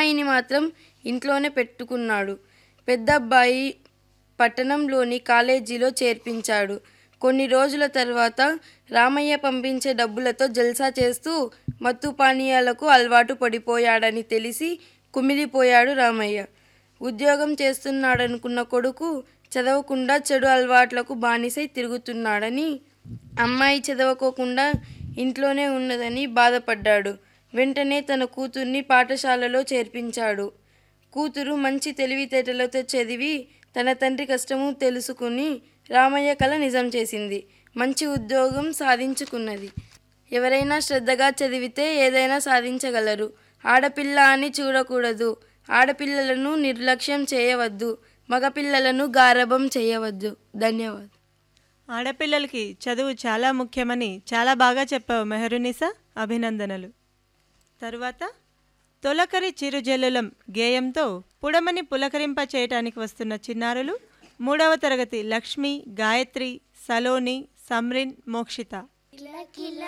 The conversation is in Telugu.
అమ్మాయిని మాత్రం ఇంట్లోనే పెట్టుకున్నాడు పెద్ద అబ్బాయి పట్టణంలోని కాలేజీలో చేర్పించాడు కొన్ని రోజుల తర్వాత రామయ్య పంపించే డబ్బులతో జల్సా చేస్తూ మత్తు పానీయాలకు అలవాటు పడిపోయాడని తెలిసి కుమిలిపోయాడు రామయ్య ఉద్యోగం చేస్తున్నాడనుకున్న కొడుకు చదవకుండా చెడు అలవాట్లకు బానిసై తిరుగుతున్నాడని అమ్మాయి చదవకోకుండా ఇంట్లోనే ఉన్నదని బాధపడ్డాడు వెంటనే తన కూతుర్ని పాఠశాలలో చేర్పించాడు కూతురు మంచి తెలివితేటలతో చదివి తన తండ్రి కష్టము తెలుసుకుని రామయ్య కల నిజం చేసింది మంచి ఉద్యోగం సాధించుకున్నది ఎవరైనా శ్రద్ధగా చదివితే ఏదైనా సాధించగలరు ఆడపిల్ల అని చూడకూడదు ఆడపిల్లలను నిర్లక్ష్యం చేయవద్దు మగపిల్లలను గారభం చేయవద్దు ధన్యవాదాలు ఆడపిల్లలకి చదువు చాలా ముఖ్యమని చాలా బాగా చెప్పావు మెహరునిసా అభినందనలు తరువాత తొలకరి చిరుజల్లులం గేయంతో పుడమని పులకరింప చేయటానికి వస్తున్న చిన్నారులు మూడవ తరగతి లక్ష్మి గాయత్రి సలోని సమ్రిన్ మోక్షిత కిల కిల